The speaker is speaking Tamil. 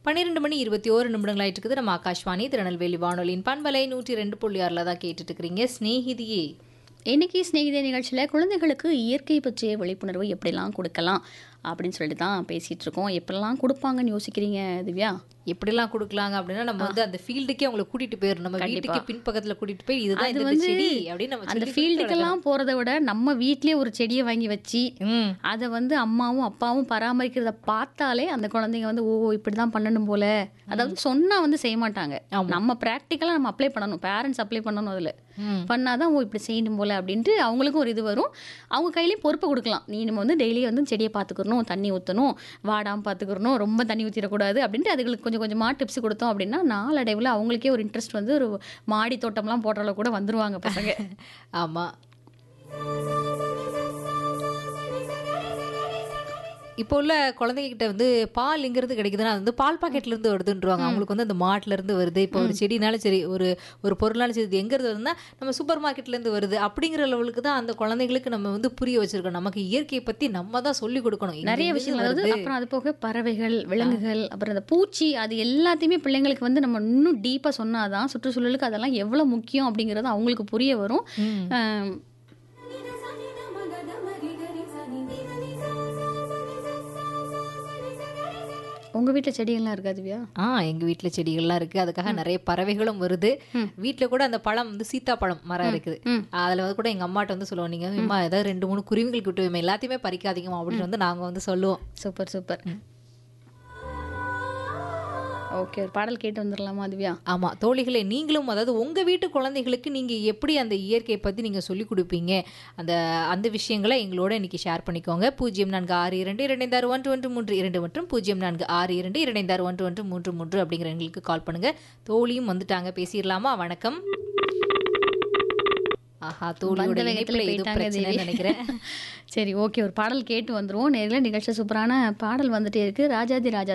பன்னிரெண்டு மணி இருபத்தி ஓரு நிமிடங்கள் ஆயிட்டு இருக்குது நம்ம ஆகாஷ்வாணி திருநெல்வேலி வானொலியின் பண்பலை நூற்றி ரெண்டு புள்ளி ஆறில் தான் கேட்டுட்டு இருக்கிறீங்க ஸ்நேகிதியே இன்னைக்கு ஸ்நேகிதே நிகழ்ச்சியில் குழந்தைகளுக்கு இயற்கை பற்றிய விழிப்புணர்வு எப்படிலாம் கொடுக்கலாம் அப்படின்னு சொல்லிட்டு தான் பேசிகிட்டு இருக்கோம் எப்படிலாம் கொடுப்பாங்கன்னு யோசிக்கிறீங்க திவ்யா எப்படிலாம் கொடுக்கலாங்க அப்படின்னா நம்ம வந்து அந்த ஃபீல்டுக்கே அவங்களை கூட்டிட்டு போயிடும் நம்ம வீட்டுக்கு பின்பக்கத்துல கூட்டிட்டு போய் இதுதான் அது இந்த வந்து செடி அப்படின்னு நம்ம அந்த சொல்லி ஃபீல்டுக்கெல்லாம் போகிறத விட நம்ம வீட்லயே ஒரு செடியை வாங்கி வச்சு ம் அதை வந்து அம்மாவும் அப்பாவும் பராமரிக்கிறத பார்த்தாலே அந்த குழந்தைங்க வந்து ஓ இப்படி தான் பண்ணணும் போல அதாவது சொன்னா வந்து செய்ய மாட்டாங்க நம்ம ப்ராக்டிக்கலாக நம்ம அப்ளை பண்ணணும் பேரண்ட்ஸ் அப்ளை பண்ணணும் அதில் ம். பண்ணாதான் ஓ இப்படி செய்யணும் போல அப்படின்ட்டு அவங்களுக்கும் ஒரு இது வரும் அவங்க கையிலையும் பொறுப்பு கொடுக்கலாம் நீ நம்ம வந்து டெய்லி வந்து செடியை பார்த்துக்கணும் தண்ணி ஊற்றணும் வாடாமல் பார்த்துக்கணும் ரொம்ப தண்ணி ஊற்றிடக்கூடாது அப்படின்ட்டு அதுகளுக்கு கொஞ்சம் கொஞ்சமாக டிப்ஸ் கொடுத்தோம் அப்படின்னா நாளடைவில் அவங்களுக்கே ஒரு இன்ட்ரெஸ்ட் வந்து ஒரு மாடி தோட்டம்லாம் போடுற அளவுக்கு கூட வந்துருவாங்க பசங்க ஆமா இப்போ உள்ள குழந்தைகிட்ட வந்து பால்ங்கிறது கிடைக்குதுன்னா அது வந்து பால் பாக்கெட்ல இருந்து வருதுன்றாங்க அவங்களுக்கு வந்து அந்த மாட்டுல இருந்து வருது இப்போ ஒரு செடினாலும் சரி ஒரு ஒரு பொருளாலும் சரி இது எங்க இருந்து வருதுன்னா நம்ம சூப்பர் மார்க்கெட்ல இருந்து வருது அப்படிங்கிற லெவலுக்கு தான் அந்த குழந்தைங்களுக்கு நம்ம வந்து புரிய வச்சிருக்கோம் நமக்கு இயற்கையை பத்தி நம்ம தான் சொல்லி கொடுக்கணும் இங்க நிறைய இருந்து விஷயங்கள் அதாவது வருது. அப்புறம் அது போக பறவைகள் விலங்குகள் அப்புறம் இந்த பூச்சி அது எல்லாத்தையுமே பிள்ளைங்களுக்கு வந்து நம்ம இன்னும் டீப்பாக சொன்னாதான் சுற்றுச்சூழலுக்கு அதெல்லாம் எவ்வளோ முக்கியம் அப்படிங்கிறது அவங்களுக்கு புரிய வரும் ம். ஆம், உங்க வீட்ல செடிகள்லாம் இருக்கா திவ்யா ஆ எங்க வீட்ல செடிகள்லாம் இருக்கு அதுக்காக நிறைய பறவைகளும் வருது வீட்ல கூட அந்த பழம் வந்து சீத்தாப்பழம் மரம் இருக்குது ம். அதுல வந்து கூட எங்க அம்மாட்ட வந்து சொல்லுவோம் நீங்க அம்மா ஏதாவது ரெண்டு மூணு குருவிகள் விட்டுவோமே எல்லாத்தையுமே பறிக்காதீங்கம்மா அப்படின்னு வந்து நாங்க வந்து சொல்லுவோம் சூப்பர் சூப்பர் ஓகே ஒரு பாடல் கேட்டு வந்துடலாமா திவ்யா ஆமா தோழிகளே நீங்களும் அதாவது உங்க வீட்டு குழந்தைகளுக்கு நீங்க எப்படி அந்த இயற்கையை பத்தி நீங்க சொல்லி கொடுப்பீங்க அந்த அந்த விஷயங்களை எங்களோட இன்னைக்கு ஷேர் பண்ணிக்கோங்க பூஜ்ஜியம் நான்கு ஆறு இரண்டு இரண்டைந்தாறு ஒன்று ஒன்று மூன்று இரண்டு மற்றும் பூஜ்ஜியம் நான்கு ஆறு இரண்டு இரண்டைந்தாறு ஒன்று ஒன்று மூன்று மூன்று அப்படிங்கிற எங்களுக்கு கால் பண்ணுங்க தோழியும் வந்துட்டாங்க பேசிடலாமா வணக்கம் ஆஹா தோழியோட வந்த வேகத்துல இணைப்புல ஏதோ போயிட்டாங்க பிரச்சனைன்னு தேவி. நினைக்கிறேன் சரி ஓகே ஒரு பாடல் கேட்டு வந்துருவோம் நேரில் நிகழ்ச்சி சூப்பரான பாடல் வந்துட்டே இருக்கு ராஜாதி ராஜா